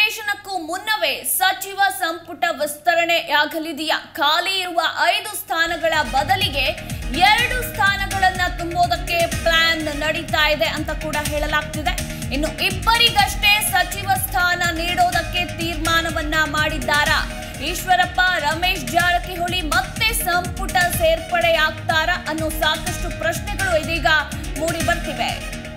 ಅಧಿವೇಶನಕ್ಕೂ ಮುನ್ನವೇ ಸಚಿವ ಸಂಪುಟ ವಿಸ್ತರಣೆಯಾಗಲಿದೆಯಾ ಖಾಲಿ ಇರುವ ಐದು ಸ್ಥಾನಗಳ ಬದಲಿಗೆ ಎರಡು ಸ್ಥಾನಗಳನ್ನ ತುಂಬೋದಕ್ಕೆ ಪ್ಲಾನ್ ನಡೀತಾ ಇದೆ ಅಂತ ಕೂಡ ಹೇಳಲಾಗ್ತಿದೆ ಇನ್ನು ಇಬ್ಬರಿಗಷ್ಟೇ ಸಚಿವ ಸ್ಥಾನ ನೀಡೋದಕ್ಕೆ ತೀರ್ಮಾನವನ್ನ ಮಾಡಿದ್ದಾರಾ ಈಶ್ವರಪ್ಪ ರಮೇಶ್ ಜಾರಕಿಹೊಳಿ ಮತ್ತೆ ಸಂಪುಟ ಸೇರ್ಪಡೆಯಾಗ್ತಾರಾ ಅನ್ನೋ ಸಾಕಷ್ಟು ಪ್ರಶ್ನೆಗಳು ಇದೀಗ ಮೂಡಿ ಬರ್ತಿವೆ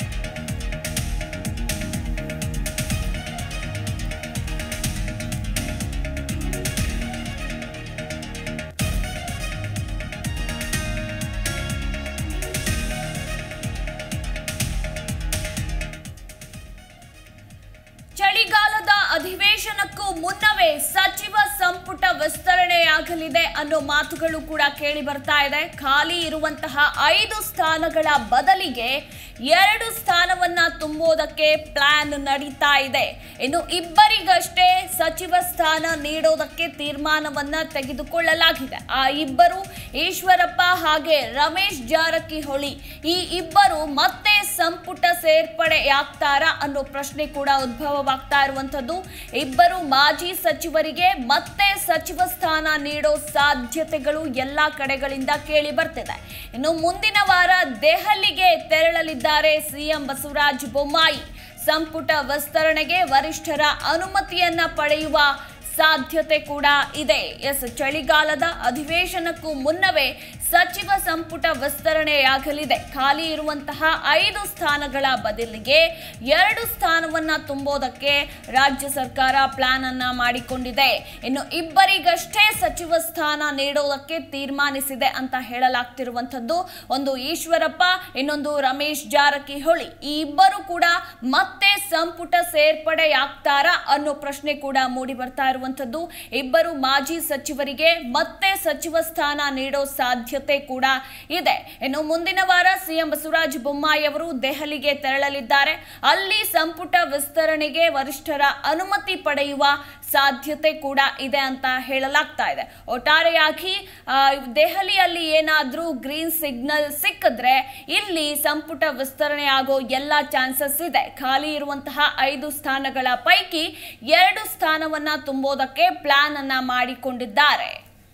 ಚಳಿಗಾಲದ ಅಧಿವೇಶನಕ್ಕೂ ಮುನ್ನವೇ ಸಚಿವ ಸಂಪುಟ ವಿಸ್ತರಣೆಯಾಗಲಿದೆ ಅನ್ನೋ ಮಾತುಗಳು ಕೂಡ ಕೇಳಿ ಬರ್ತಾ ಇದೆ ಖಾಲಿ ಇರುವಂತಹ ಐದು ಸ್ಥಾನಗಳ ಬದಲಿಗೆ ಎರಡು ಸ್ಥಾನವನ್ನ ತುಂಬೋದಕ್ಕೆ ಪ್ಲಾನ್ ನಡೀತಾ ಇದೆ ಇನ್ನು ಇಬ್ಬರಿಗಷ್ಟೇ ಸಚಿವ ಸ್ಥಾನ ನೀಡೋದಕ್ಕೆ ತೀರ್ಮಾನವನ್ನ ತೆಗೆದುಕೊಳ್ಳಲಾಗಿದೆ ಆ ಇಬ್ಬರು ಈಶ್ವರಪ್ಪ ಹಾಗೆ ರಮೇಶ್ ಜಾರಕಿಹೊಳಿ ಈ ಇಬ್ಬರು ಮತ್ತೆ ಸಂಪುಟ ಸೇರ್ಪಡೆಯಾಗ್ತಾರಾ ಅನ್ನೋ ಪ್ರಶ್ನೆ ಕೂಡ ಉದ್ಭವವಾಗ್ತಾ ಇರುವಂತದ್ದು ಇಬ್ಬರು ಮಾಜಿ ಸಚಿವರಿಗೆ ಮತ್ತೆ ಸಚಿವ ಸ್ಥಾನ ನೀಡೋ ಸಾಧ್ಯತೆಗಳು ಎಲ್ಲಾ ಕಡೆಗಳಿಂದ ಕೇಳಿ ಬರ್ತಿದೆ ಇನ್ನು ಮುಂದಿನ ವಾರ ದೆಹಲಿಗೆ ತೆರಳಲಿದ್ದಾರೆ ಸಿಎಂ ಬಸವರಾಜ ಬೊಮ್ಮಾಯಿ ಸಂಪುಟ ವಿಸ್ತರಣೆಗೆ ವರಿಷ್ಠರ ಅನುಮತಿಯನ್ನ ಪಡೆಯುವ ಸಾಧ್ಯತೆ ಕೂಡ ಇದೆ ಎಸ್ ಚಳಿಗಾಲದ ಅಧಿವೇಶನಕ್ಕೂ ಮುನ್ನವೇ ಸಚಿವ ಸಂಪುಟ ವಿಸ್ತರಣೆಯಾಗಲಿದೆ ಖಾಲಿ ಇರುವಂತಹ ಐದು ಸ್ಥಾನಗಳ ಬದಲಿಗೆ ಎರಡು ಸ್ಥಾನವನ್ನ ತುಂಬೋದಕ್ಕೆ ರಾಜ್ಯ ಸರ್ಕಾರ ಪ್ಲಾನ್ ಅನ್ನ ಮಾಡಿಕೊಂಡಿದೆ ಇನ್ನು ಇಬ್ಬರಿಗಷ್ಟೇ ಸಚಿವ ಸ್ಥಾನ ನೀಡೋದಕ್ಕೆ ತೀರ್ಮಾನಿಸಿದೆ ಅಂತ ಹೇಳಲಾಗ್ತಿರುವಂತದ್ದು ಒಂದು ಈಶ್ವರಪ್ಪ ಇನ್ನೊಂದು ರಮೇಶ್ ಜಾರಕಿಹೊಳಿ ಈ ಇಬ್ಬರು ಕೂಡ ಮತ್ತೆ ಸಂಪುಟ ಸೇರ್ಪಡೆಯಾಗ್ತಾರಾ ಅನ್ನೋ ಪ್ರಶ್ನೆ ಕೂಡ ಮೂಡಿ ಬರ್ತಾ ಇರುವಂತದ್ದು ಇಬ್ಬರು ಮಾಜಿ ಸಚಿವರಿಗೆ ಮತ್ತೆ ಸಚಿವ ಸ್ಥಾನ ನೀಡೋ ಸಾಧ್ಯತೆ ಕೂಡ ಇದೆ ಇನ್ನು ಮುಂದಿನ ವಾರ ಸಿಎಂ ಬಸವರಾಜ ಬೊಮ್ಮಾಯಿ ಅವರು ದೆಹಲಿಗೆ ತೆರಳಲಿದ್ದಾರೆ ಅಲ್ಲಿ ಸಂಪುಟ ವಿಸ್ತರಣೆಗೆ ವರಿಷ್ಠರ ಅನುಮತಿ ಪಡೆಯುವ ಸಾಧ್ಯತೆ ಕೂಡ ಇದೆ ಅಂತ ಹೇಳಲಾಗ್ತಾ ಇದೆ ಒಟ್ಟಾರೆಯಾಗಿ ಆ, ದೆಹಲಿಯಲ್ಲಿ ಏನಾದ್ರೂ ಗ್ರೀನ್ ಸಿಗ್ನಲ್ ಸಿಕ್ಕಿದ್ರೆ ಇಲ್ಲಿ ಸಂಪುಟ ವಿಸ್ತರಣೆ ಆಗೋ ಎಲ್ಲ ಚಾನ್ಸಸ್ ಇದೆ ಖಾಲಿ ಇರುವಂತಹ ಐದು ಸ್ಥಾನಗಳ ಪೈಕಿ ಎರಡು ಸ್ಥಾನವನ್ನ ತುಂಬೋದಕ್ಕೆ ಪ್ಲಾನ್ ಅನ್ನ ಮಾಡಿಕೊಂಡಿದ್ದಾರೆ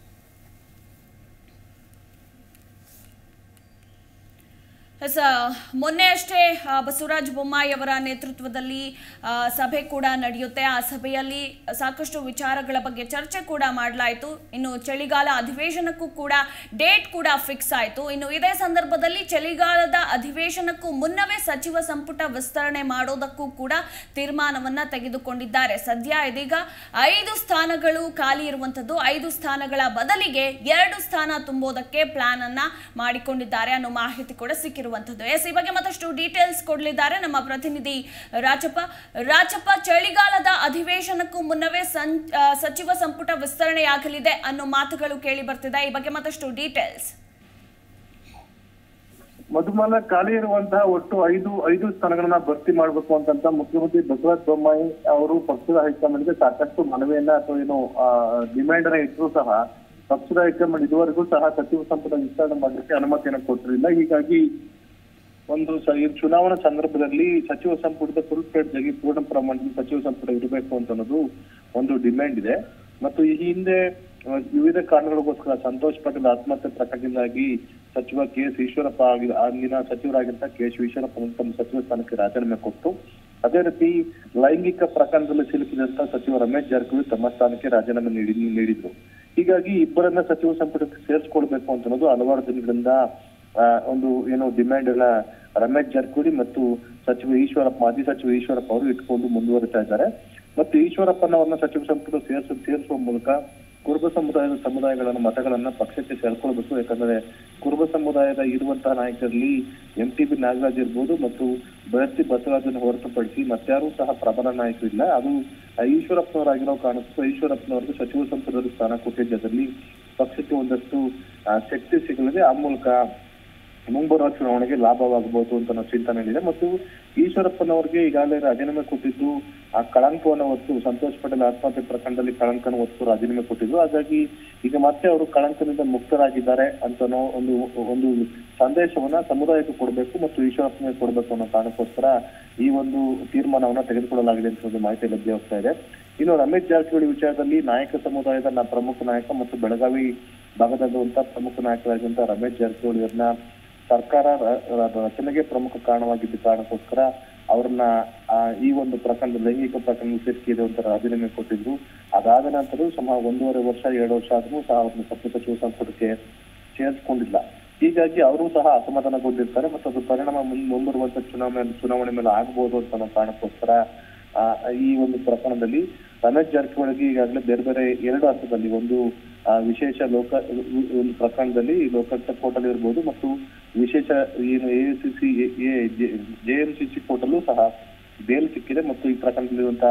ಎಸ್ ಮೊನ್ನೆ ಅಷ್ಟೇ ಆ, ಬಸವರಾಜ ಬೊಮ್ಮಾಯಿ ಅವರ ನೇತೃತ್ವದಲ್ಲಿ ಆ, ಸಭೆ ಕೂಡ ನಡೆಯುತ್ತೆ ಆ ಸಭೆಯಲ್ಲಿ ಸಾಕಷ್ಟು ವಿಚಾರಗಳ ಬಗ್ಗೆ ಚರ್ಚೆ ಕೂಡ ಮಾಡಲಾಯಿತು ಇನ್ನು ಚಳಿಗಾಲ ಅಧಿವೇಶನಕ್ಕೂ ಕೂಡ ಡೇಟ್ ಕೂಡ ಫಿಕ್ಸ್ ಆಯಿತು ಇನ್ನು ಇದೇ ಸಂದರ್ಭದಲ್ಲಿ ಚಳಿಗಾಲದ ಅಧಿವೇಶನಕ್ಕೂ ಮುನ್ನವೇ ಸಚಿವ ಸಂಪುಟ ವಿಸ್ತರಣೆ ಮಾಡೋದಕ್ಕೂ ಕೂಡ ತೀರ್ಮಾನವನ್ನ ತೆಗೆದುಕೊಂಡಿದ್ದಾರೆ ಸದ್ಯ ಇದೀಗ ಐದು ಸ್ಥಾನಗಳು ಖಾಲಿ ಇರುವಂತದ್ದು ಐದು ಸ್ಥಾನಗಳ ಬದಲಿಗೆ ಎರಡು ಸ್ಥಾನ ತುಂಬೋದಕ್ಕೆ ಪ್ಲಾನ್ ಅನ್ನ ಮಾಡಿಕೊಂಡಿದ್ದಾರೆ ಅನ್ನೋ ಮಾಹಿತಿ ಕೂಡ ಸಿಕ್ಕಿರುವಂತದ್ದು ಎಸ್ ಈ ಬಗ್ಗೆ ಮತ್ತಷ್ಟು ಡೀಟೇಲ್ಸ್ ಕೊಡಲಿದ್ದಾರೆ ನಮ್ಮ ಪ್ರತಿನಿಧಿ ರಾಜಪ್ಪ ರಾಜಪ್ಪ ಚಳಿಗಾಲದ ಅಧಿವೇಶನಕ್ಕೂ ಮುನ್ನವೇ ಸಂ ಆ, ಸಚಿವ ಸಂಪುಟ ವಿಸ್ತರಣೆಯಾಗಲಿದೆ ಅನ್ನೋ ಮಾತುಗಳು ಕೇಳಿ ಬರ್ತಿದೆ ಈ ಬಗ್ಗೆ ಮತ್ತಷ್ಟು ಡೀಟೇಲ್ಸ್ ಮಧುಮಾಲ ಖಾಲಿ ಇರುವಂತಹ ಒಟ್ಟು ಐದು ಐದು ಸ್ಥಾನಗಳನ್ನ ಭರ್ತಿ ಮಾಡಬೇಕು ಅಂತಂತ ಮುಖ್ಯಮಂತ್ರಿ ಬಸವರಾಜ ಬೊಮ್ಮಾಯಿ ಅವರು ಪಕ್ಷದ ಹೈಕಮಾಂಡ್ಗೆ ಸಾಕಷ್ಟು ಮನವಿಯನ್ನ ಅಥವಾ ಏನು ಡಿಮ್ಯಾಂಡ್ ಅನ್ನ ಇಟ್ಟರು ಸಹ ಪಕ್ಷದ ಹೈಕಮಾಂಡ್ ಇದುವರೆಗೂ ಸಹ ಸಚಿವ ಸಂಪುಟ ವಿಸ್ತರಣೆ ಮಾಡಲಿಕ್ಕೆ ಅನುಮತಿಯನ್ನು ಕೊಟ್ಟಿರಲಿಲ್ಲ ಹೀಗಾಗಿ ಒಂದು ಸ- ಈ ಚುನಾವಣಾ ಸಂದರ್ಭದಲ್ಲಿ ಸಚಿವ ಸಂಪುಟದ ಫುಲ್ ಫ್ಲೇಡ್ ಆಗಿ ಪೂರ್ಣ ಪ್ರಮಾಣದಲ್ಲಿ ಸಚಿವ ಸಂಪುಟ ಇರಬೇಕು ಅಂತ ಅನ್ನೋದು ಒಂದು ಡಿಮ್ಯಾಂಡ್ ಇದೆ ಮತ್ತು ಈ ಹಿಂದೆ ಆ, ವಿವಿಧ ಕಾರಣಗಳಿಗೋಸ್ಕರ ಸಂತೋಷ್ ಪಾಟೀಲ್ ಆತ್ಮಹತ್ಯೆ ಪ್ರಕರಣದಿಂದಾಗಿ ಸಚಿವ ಕೆ ಎಸ್ ಈಶ್ವರಪ್ಪ ಆಗಿ ಅಂದಿನ ಸಚಿವರಾಗಿದ್ದ ಕೆ ಎಸ್ ಈಶ್ವರಪ್ಪ ಅವರು ತಮ್ಮ ಸಚಿವ ಸ್ಥಾನಕ್ಕೆ ರಾಜೀನಾಮೆ ಕೊಟ್ಟು ಅದೇ ರೀತಿ ಲೈಂಗಿಕ ಪ್ರಕರಣದಲ್ಲಿ ಸಿಲುಕಿದಂತ ಸಚಿವ ರಮೇಶ್ ಜಾರಕಿಹೊಳಿ ತಮ್ಮ ಸ್ಥಾನಕ್ಕೆ ರಾಜೀನಾಮೆ ನೀಡಿ ನೀಡಿದ್ರು ಹೀಗಾಗಿ ಇಬ್ಬರನ್ನ ಸಚಿವ ಸಂಪುಟಕ್ಕೆ ಸೇರಿಸ್ಕೊಳ್ಬೇಕು ಅಂತ ಅನ್ನೋದು ಹಲವಾರು ದಿನಗಳಿಂದ ಆ, ಒಂದು ಏನು ಡಿಮ್ಯಾಂಡ್ ಎಲ್ಲ ರಮೇಶ್ ಜಾರಕಿಹೊಳಿ ಮತ್ತು ಸಚಿವ ಈಶ್ವರಪ್ಪ ಮಾಜಿ ಸಚಿವ ಈಶ್ವರಪ್ಪ ಅವರು ಇಟ್ಕೊಂಡು ಮುಂದುವರಿತಾ ಇದ್ದಾರೆ ಮತ್ತು ಈಶ್ವರಪ್ಪನವರನ್ನ ಸಚಿವ ಸಂಪುಟ ಸೇರಿಸ ಸೇರಿಸುವ ಮೂಲಕ ಕುರುಬ ಸಮುದಾಯದ ಸಮುದಾಯಗಳನ್ನ ಮತಗಳನ್ನ ಪಕ್ಷಕ್ಕೆ ಸೇರ್ಕೊಳ್ಬೇಕು ಯಾಕಂದ್ರೆ ಕುರುಬ ಸಮುದಾಯದ ಇರುವಂತಹ ನಾಯಕರಲ್ಲಿ ಎಂ ಟಿ ಬಿ ನಾಗರಾಜ್ ಇರ್ಬೋದು ಮತ್ತು ಬೆಳತಿ ಬಸವರಾಜನ ಹೊರತುಪಡಿಸಿ ಮತ್ತಾರೂ ಸಹ ಪ್ರಬಲ ನಾಯಕರು ಇಲ್ಲ ಅದು ಈಶ್ವರಪ್ಪನವರಾಗಿರೋ ಕಾರಣಕ್ಕೂ ಈಶ್ವರಪ್ಪನವರಿಗೆ ಸಚಿವ ಸಂಪುಟದಲ್ಲಿ ಸ್ಥಾನ ಕೊಟ್ಟಿದ್ದರಲ್ಲಿ ಪಕ್ಷಕ್ಕೆ ಒಂದಷ್ಟು ಆ, ಶಕ್ತಿ ಸಿಗಲಿದೆ ಆ ಮೂಲಕ ಆ, ಒಂದು ಏನು ಡಿಮ್ಯಾಂಡ್ ಅನ್ನ ರಮೇಶ್ ಜಾರಕಿಹೊಳಿ ಮತ್ತು ಸಚಿವ ಈಶ್ವರಪ್ಪ ಅವರು ಇಟ್ಕೊಂಡು ಮುಂದುವರಿತಾ ಇದ್ದಾರೆ ಮತ್ತು ಈಶ್ವರಪ್ಪನವರನ್ನ ಸಚಿವ ಸಂಪುಟಕ್ಕೆ ಸೇರಿಸುವ ಮೂಲಕ ಕುರುಬ ಸಮುದಾಯದ ಸಮುದಾಯಗಳನ್ನ ಮತಗಳನ್ನ ಪಕ್ಷಕ್ಕೆ ಸೇರ್ಕೊಳ್ಬೇಕು ಯಾಕಂದ್ರೆ ಕುರುಬ ಸಮುದಾಯದ ಇರುವಂತಹ ನಾಯಕರಲ್ಲಿ ಎಂ ಟಿ ಬಿ ನಾಗರಾಜ್ ಇರ್ಬೋದು ಮತ್ತು ಬೆಳತಿ ಬಸವರಾಜನ ಹೊರತುಪಡಿಸಿ ಮತ್ತಾರೂ ಸಹ ಪ್ರಬಲ ನಾಯಕರು ಇಲ್ಲ ಅದು ಈಶ್ವರಪ್ಪನವರಾಗಿರೋ ಕಾರಣಕ್ಕೂ ಈಶ್ವರಪ್ಪನವರಿಗೆ ಸಚಿವ ಸಂಪುಟದಲ್ಲಿ ಸ್ಥಾನ ಕೊಟ್ಟಿದ್ದರಲ್ಲಿ ಪಕ್ಷಕ್ಕೆ ಒಂದಷ್ಟು ಆ, ಶಕ್ತಿ ಸಿಗಲಿದೆ ಆ ಮೂಲಕ ಮುಂಬರುವ ಚುನಾವಣೆಗೆ ಲಾಭವಾಗಬಹುದು ಅಂತ ನಾವು ಚಿಂತನೆ ಇದೆ ಮತ್ತು ಈಶ್ವರಪ್ಪನವರಿಗೆ ಈಗಾಗಲೇ ರಾಜೀನಾಮೆ ಕೊಟ್ಟಿದ್ದು ಆ ಕಳಂಕವನ್ನು ಹೊತ್ತು ಸಂತೋಷ್ ಪಟೇಲ್ ಆತ್ಮಹತ್ಯೆ ಪ್ರಕರಣದಲ್ಲಿ ಕಳಂಕನ ಹೊತ್ತು ರಾಜೀನಾಮೆ ಕೊಟ್ಟಿದ್ರು ಹಾಗಾಗಿ ಈಗ ಮತ್ತೆ ಅವರು ಕಳಂಕದಿಂದ ಮುಕ್ತರಾಗಿದ್ದಾರೆ ಅಂತನೋ ಒಂದು ಒಂದು ಸಂದೇಶವನ್ನ ಸಮುದಾಯಕ್ಕೆ ಕೊಡಬೇಕು ಮತ್ತು ಈಶ್ವರಪ್ಪನಿಗೆ ಕೊಡಬೇಕು ಅನ್ನೋ ಕಾರಣಕ್ಕೋಸ್ಕರ ಈ ಒಂದು ತೀರ್ಮಾನವನ್ನ ತೆಗೆದುಕೊಳ್ಳಲಾಗಿದೆ ಅಂತ ಒಂದು ಮಾಹಿತಿ ಲಭ್ಯವಾಗ್ತಾ ಇದೆ ಇನ್ನು ರಮೇಶ್ ಜಾರಕಿಹೊಳಿ ವಿಚಾರದಲ್ಲಿ ನಾಯಕ ಸಮುದಾಯದ ನ- ಪ್ರಮುಖ ನಾಯಕ ಮತ್ತು ಬೆಳಗಾವಿ ಭಾಗದಲ್ಲಿರುವಂತಹ ಪ್ರಮುಖ ನಾಯಕರಾಗಿದ್ದಂತ ರಮೇಶ್ ಜಾರಕಿಹೊಳಿ ಅವ್ರನ್ನ ಸರ್ಕಾರ ರ- ರ- ರಚನೆಗೆ ಪ್ರಮುಖ ಕಾರಣವಾಗಿದ್ದ ಕಾರಣಕ್ಕೋಸ್ಕರ ಅವ್ರನ್ನ ಆ, ಈ ಒಂದು ಪ್ರಕರಣ ಲೈಂಗಿಕ ಪ್ರಕರಣ ಸೇರಿಕೆ ಅಂತ ರಾಜೀನಾಮೆ ಕೊಟ್ಟಿದ್ರು ಅದಾದ ನಂತರ ಸುಮಾರು ಒಂದೂವರೆ ವರ್ಷ ಎರಡು ವರ್ಷ ಆದ್ರೂ ಸಹ ಅವ್ರನ್ನ ಸಚಿವ ಸಚಿವ ಸಂಪುಟಕ್ಕೆ ಸೇರಿಸ್ಕೊಂಡಿಲ್ಲ ಹೀಗಾಗಿ ಅವರು ಸಹ ಅಸಮಾಧಾನಗೊಂಡಿರ್ತಾರೆ ಮತ್ತು ಅದು ಪರಿಣಾಮ ಮುನ್- ಮುಂಬರುವಂತ ಚುನಾವಣೆ ಚುನಾವಣೆ ಮೇಲೆ ಆಗ್ಬೋದು ಅಂತ ಅನ್ನೋ ಕಾರಣಕ್ಕೋಸ್ಕರ ಆ, ಈ ಒಂದು ಪ್ರಕರಣದಲ್ಲಿ ರಮೇಶ್ ಜಾರಕಿಹೊಳಿಗೆ ಈಗಾಗಲೇ ಬೇರೆ ಬೇರೆ ಎರಡು ಹಂತದಲ್ಲಿ ಒಂದು ಆ, ವಿಶೇಷ ಲೋಕ ಒಂದು ಪ್ರಕರಣದಲ್ಲಿ ಲೋಕಾಯುಕ್ತ ಕೋರ್ಟ್ ಅಲ್ಲಿ ಇರ್ಬೋದು ಮತ್ತು ವಿಶೇಷ ಏನು A C C J M C C court ಅಲ್ಲೂ ಸಹ ಬೇಲ್ ಸಿಕ್ಕಿದೆ ಮತ್ತು ಈ ಪ್ರಕರಣದಲ್ಲಿರುವಂತಹ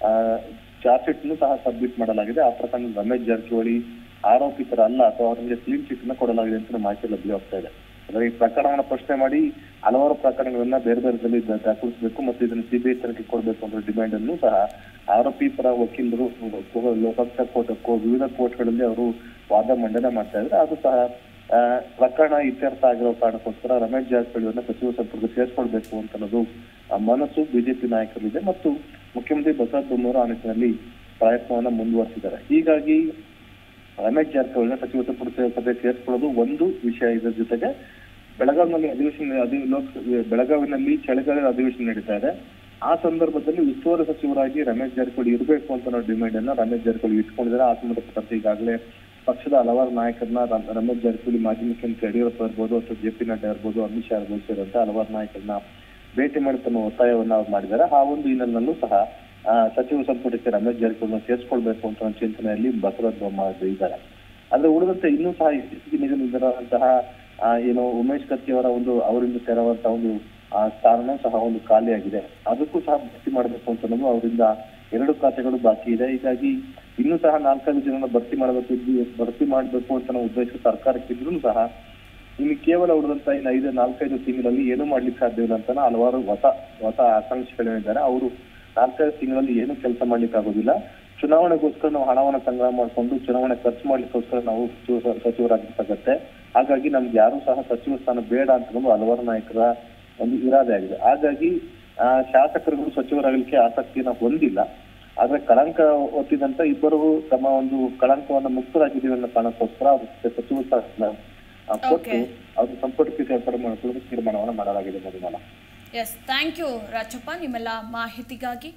ಚಾರ್ಜ್ ಶೀಟ್ ಸಹ ಸಬ್ಮಿಟ್ ಮಾಡಲಾಗಿದೆ ಆ ಪ್ರಕರಣದಲ್ಲಿ ರಮೇಶ್ ಜಾರಕಿಹೊಳಿ ಆರೋಪಿತರಲ್ಲ ಅಥವಾ ಅವರಿಗೆ ಕ್ಲೀನ್ ಚಿಟ್ ನ ಕೊಡಲಾಗಿದೆ ಅಂತ ಮಾಹಿತಿ ಲಭ್ಯವಾಗ್ತಾ ಇದೆ ಅಂದ್ರೆ ಈ ಪ್ರಕರಣವನ್ನ ಪ್ರಶ್ನೆ ಮಾಡಿ ಹಲವಾರು ಪ್ರಕರಣಗಳನ್ನ ಬೇರೆ ಬೇರೆದಲ್ಲಿ ದಾ- ದಾಖಲಿಸಬೇಕು ಮತ್ತು ಇದನ್ನು ಸಿಬಿಐ ತನಿಖೆ ಕೊಡಬೇಕು ಅನ್ನೋ ಡಿಮ್ಯಾಂಡ್ ಅನ್ನು ಸಹ ಆರೋಪಿ ಪರ ವಕೀಲರು ಕೋ- ಲೋಕಾಯುಕ್ತ ಕೋರ್ಟ್ ಕೋ- ವಿವಿಧ ಕೋರ್ಟ್ಗಳಲ್ಲಿ ಅವರು ವಾದ ಮಂಡನೆ ಮಾಡ್ತಾ ಇದ್ರೆ ಅದು ಸಹ ಆ, ಪ್ರಕರಣ ಇತ್ಯರ್ಥ ಆಗಿರೋ ಕಾರಣಕ್ಕೋಸ್ಕರ ರಮೇಶ್ ಜಾರಕಿಹೊಳಿಯನ್ನ ಸಚಿವ ಸಂಪುಟಕ್ಕೆ ಸೇರಿಸ್ಕೊಳ್ಬೇಕು ಅಂತ ಅನ್ನೋದು ಆ ಮನಸ್ಸು ಬಿಜೆಪಿ ನಾಯಕರಿದೆ ಮತ್ತು ಮುಖ್ಯಮಂತ್ರಿ ಬಸವರಾಜ ಬೊಮ್ಮಾಯಿ ಆ ನಿಟ್ಟಿನಲ್ಲಿ ಪ್ರಯತ್ನವನ್ನ ಮುಂದುವರಿಸಿದ್ದಾರೆ ಹೀಗಾಗಿ ರಮೇಶ್ ಜಾರಕಿಹೊಳಿನ ಸಚಿವ ಸಂಪುಟ ಸಭೆ ಸೇರಿಸ್ಕೊಳ್ಳೋದು ಒಂದು ವಿಷಯ ಇದರ ಜೊತೆಗೆ ಬೆಳಗಾವಿನಲ್ಲಿ ಅಧಿವೇಶನ ಅಧಿ ಲೋಕ ಬೆಳಗಾವಿನಲ್ಲಿ ಚಳಿಗಾಲದ ಅಧಿವೇಶನ ನಡೀತಾ ಇದೆ ಆ ಸಂದರ್ಭದಲ್ಲಿ ಉಸ್ತುವಾರಿ ಸಚಿವರಾಗಿ ರಮೇಶ್ ಜಾರಕಿಹೊಳಿ ಇರಬೇಕು ಅಂತ ಅನ್ನೋ ಡಿಮ್ಯಾಂಡ್ ಅನ್ನ ರಮೇಶ್ ಜಾರಕಿಹೊಳಿ ಇಟ್ಕೊಂಡಿದ್ದಾರೆ ಆ ಸಂಬಂಧಪಟ್ಟಂತೆ ಈಗಾಗಲೇ ಪಕ್ಷದ ಹಲವಾರು ನಾಯಕರನ್ನ ರ- ರಮೇಶ್ ಜಾರಕಿಹೊಳಿ ಮಾಜಿ ಮುಖ್ಯಮಂತ್ರಿ ಯಡಿಯೂರಪ್ಪ ಇರ್ಬೋದು ಅಥವಾ ಜೆ ಪಿ ನಡ್ಡಾ ಇರ್ಬೋದು ಅಮಿತ್ ಶಾ ಇರ್ಬೋದು ಸೇರಿದಂತೆ ಹಲವಾರು ನಾಯಕರನ್ನ ಭೇಟಿ ಮಾಡಿ ತಮ್ಮ ಒತ್ತಾಯವನ್ನ ಅವ್ರು ಮಾಡಿದ್ದಾರೆ ಆ ಒಂದು ಹಿನ್ನೆಲೆಯಲ್ಲೂ ಸಹ ಆ, ಸಚಿವ ಸಂಪುಟಕ್ಕೆ ರಮೇಶ್ ಜಾರಕಿಹೊಳಿ ಸೇರಿಸ್ಕೊಳ್ಬೇಕು ಅಂತ ಒಂದು ಚಿಂತನೆಯಲ್ಲಿ ಬಸವರಾಜ ಬೊಮ್ಮಾಯಿ ಇದ್ದಾರೆ ಆದ್ರೆ ಉಳಿದಂತೆ ಇನ್ನೂ ಸಹ ಇತ್ತೀಚೆಗೆ ನಿಗದಿತರಾದಂತಹ ಆ, ಏನು ಉಮೇಶ್ ಕತ್ತಿ ಅವರ ಒಂದು ಅವರಿಂದ ತೆರವಂತಹ ಒಂದು ಆ, ಸ್ಥಾನನೂ ಸಹ ಒಂದು ಖಾಲಿಯಾಗಿದೆ ಅದಕ್ಕೂ ಸಹ ಭರ್ತಿ ಮಾಡಬೇಕು ಅಂತ ಅನ್ನೋದು ಅವರಿಂದ ಎರಡು ಖಾತೆಗಳು ಬಾಕಿ ಇದೆ ಹೀಗಾಗಿ ಇನ್ನೂ ಸಹ ನಾಲ್ಕೈದು ಜನನ ಭರ್ತಿ ಮಾಡಬೇಕು ಇದ್ದು- ಭರ್ತಿ ಮಾಡಬೇಕು ಅಂತ ಅನ್ನೋ ಉದ್ದೇಶ ಸರ್ಕಾರಕ್ಕಿದ್ರು ಸಹ ಇನ್ನು ಕೇವಲ ಉಳಿದಂತ ಇನ್ನು ಐದು ನಾಲ್ಕೈದು ತಿಂಗಳಲ್ಲಿ ಏನು ಮಾಡ್ಲಿಕ್ಕೆ ಸಾಧ್ಯವಿಲ್ಲ ಅಂತ ಹಲವಾರು ಹೊಸ ಹೊಸ ಆಕಾಂಕ್ಷಿಗಳಿದ್ದಾರೆ ಅವರು ನಾಲ್ಕೈದು ತಿಂಗಳಲ್ಲಿ ಏನು ಕೆಲಸ ಮಾಡ್ಲಿಕ್ಕೆ ಆಗೋದಿಲ್ಲ ಚುನಾವಣೆಗೋಸ್ಕರ ನಾವು ಹಣವನ್ನ ಸಂಗ್ರಹ ಮಾಡಿಕೊಂಡು ಚುನಾವಣೆ ಖರ್ಚು ಮಾಡ್ಲಿಕ್ಕೋಸ್ಕರ ನಾವು ಸಚಿವ ಸಚಿವರಾಗಬೇಕಾಗತ್ತೆ ಹಾಗಾಗಿ ನಮ್ಗೆ ಯಾರು ಸಹ ಸಚಿವ ಸ್ಥಾನ ಬೇಡ ಅಂತ ಅನ್ನೋದು ಹಲವಾರು ನಾಯಕರ ಒಂದು ಇರಾದೆ ಆಗಿದೆ ಹಾಗಾಗಿ ಆ, ಶಾಸಕರುಗಳು ಸಚಿವರಾಗಲಿಕ್ಕೆ ಆಸಕ್ತಿಯನ್ನ ಹೊಂದಿಲ್ಲ ಆದ್ರೆ ಕಳಂಕ ಒತ್ತಿದಂತ ಇಬ್ಬರು ತಮ್ಮ ಒಂದು ಕಳಂಕವನ್ನ ಮುಕ್ತರಾಗಿದ್ದೀವಿ ಅನ್ನೋ ಕಾರಣಕ್ಕೋಸ್ಕರ ಅವ್ರಿಗೆ ಸಚಿವ ಸ್ಥಾನ ಆ, ಕೊಟ್ಟು Okay. ಅವ್ರ ಸಂಪುಟಕ್ಕೆ ಸೇರ್ಪಡೆ ಮಾಡಿಕೊಳ್ಳಲು ತೀರ್ಮಾನವನ್ನ ಮಾಡಲಾಗಿದೆ Madhumala yes thank you Rajappa ನಿಮ್ಮೆಲ್ಲ ಮಾಹಿತಿಗಾಗಿ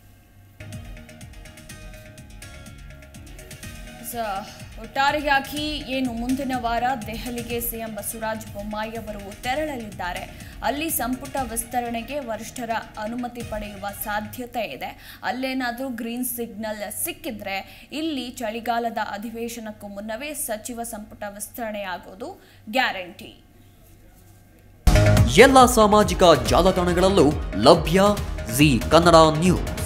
ಸ- ಒಟ್ಟಾರೆಯಾಗಿ ಏನು ಮುಂದಿನ ವಾರ ದೆಹಲಿಗೆ ಸಿಎಂ ಬಸವರಾಜ ಬೊಮ್ಮಾಯಿ ಅವರು ತೆರಳಲಿದ್ದಾರೆ ಅಲ್ಲಿ ಸಂಪುಟ ವಿಸ್ತರಣೆಗೆ ವರಿಷ್ಠರ ಅನುಮತಿ ಪಡೆಯುವ ಸಾಧ್ಯತೆ ಇದೆ ಅಲ್ಲೇನಾದರೂ ಗ್ರೀನ್ ಸಿಗ್ನಲ್ ಸಿಕ್ಕಿದ್ರೆ ಇಲ್ಲಿ ಚಳಿಗಾಲದ ಅಧಿವೇಶನಕ್ಕೂ ಮುನ್ನವೇ ಸಚಿವ ಸಂಪುಟ ವಿಸ್ತರಣೆಯಾಗೋದು ಗ್ಯಾರಂಟಿ ಎಲ್ಲ ಸಾಮಾಜಿಕ ಜಾಲತಾಣಗಳಲ್ಲೂ ಲಭ್ಯ ಜಿ ಕನ್ನಡ ನ್ಯೂಸ್